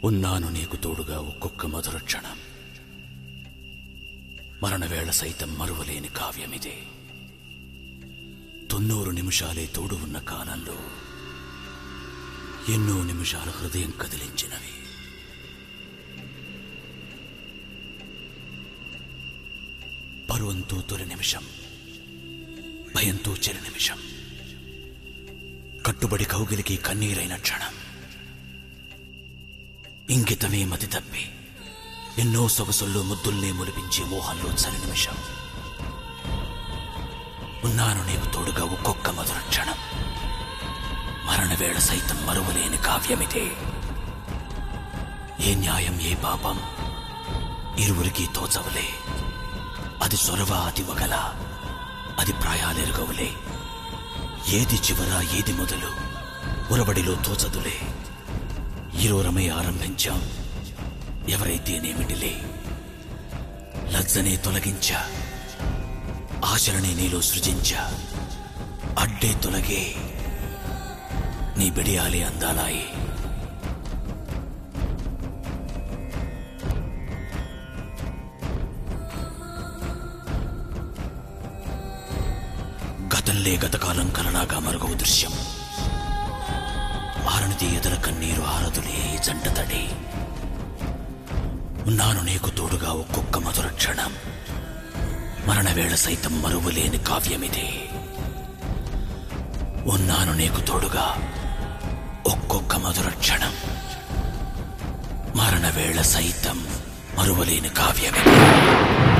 ఉన్నాను నీకు తోడుగా ఒక్కొక్క మధుర క్షణం మరణవేళ సైతం మరువలేని కావ్యమిదే తొన్నూరు నిమిషాలే తోడు ఉన్న కాలంలో ఎన్నో నిమిషాలు హృదయం కదిలించినవి పరువంతో తొలి నిమిషం భయంతో చెరి నిమిషం కట్టుబడి కౌగిలికి కన్నీరైన క్షణం ఇంగితమే మతి తప్పి ఎన్నో సొగసుల్లో ముద్దుల్నే ములిపించే మోహంలో చలి నిమిషం ఉన్నాను నీకు తోడుగా ఒక్కొక్క మధుర క్షణం మరణవేళ సైతం మరువలేని కావ్యమిదే ఏ న్యాయం ఏ పాపం ఇరువురికి తోచవలే అది సొరవ అది వగల అది ప్రాయాలెరుగవులే ఏది చివర ఏది మొదలు ఉరబడిలో తోచదులే ఇరువురమై ఆరంభించాం ఎవరైతేనేమిటిలే లజ్జనే తొలగించా ఆశలనే నీలో సృజించా అడ్డే తొలగే నీ బిడియాలి అందాలాయి గతంలే గతకాలం కలలాగా మరుగవు దృశ్యం ఆరణిది ఎదల కన్నీరు ఆరదులే జంట తడి ఉన్నాను నీకు తోడుగా ఒక్కొక్క మధుర క్షణం మరణవేళ సైతం మరువలేని కావ్యమిదే ఉన్నాను నీకు తోడుగా ఒక్కొక్క మధుర క్షణం మరణవేళ సైతం మరువలేని కావ్యమిదే